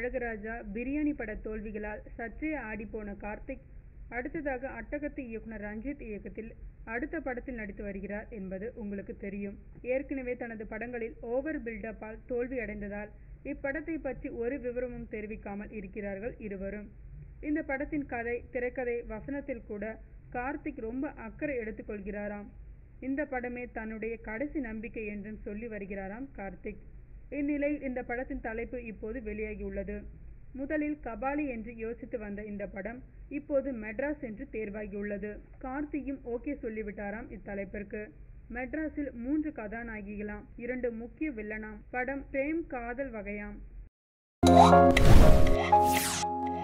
அழகுராஜா பிரியாணி பட தோல்விகளால் சற்றே ஆடிப்போன கார்த்திக் அடுத்ததாக அட்டகத்தி இயக்குனர் ரஞ்சித் இயக்கத்தில் அடுத்த படத்தில் நடித்து வருகிறார் என்பது உங்களுக்கு தெரியும் ஏற்கனவே தனது படங்களில் ஓவர் பில்டப்பால் தோல்வி அடைந்ததால் இப்படத்தை பற்றி ஒரு விவரமும் தெரிவிக்காமல் இருக்கிறார்கள் இருவரும் இந்த படத்தின் கதை திரைக்கதை வசனத்தில் கூட கார்த்திக் ரொம்ப அக்கறை எடுத்துக்கொள்கிறாராம் இந்த படமே தன்னுடைய கடைசி நம்பிக்கை என்றும் சொல்லி வருகிறாராம் கார்த்திக் இந்நிலையில் இந்த படத்தின் தலைப்பு இப்போது வெளியாகியுள்ளது முதலில் கபாலி என்று யோசித்து வந்த இந்த படம் இப்போது மெட்ராஸ் என்று தேர்வாகியுள்ளது கார்த்தியும் ஓகே சொல்லிவிட்டாராம் இத்தலைப்பிற்கு மெட்ராஸில் மூன்று கதாநாயகிகளாம் இரண்டு முக்கிய வில்லனாம் படம் பிரேம் காதல் வகையாம்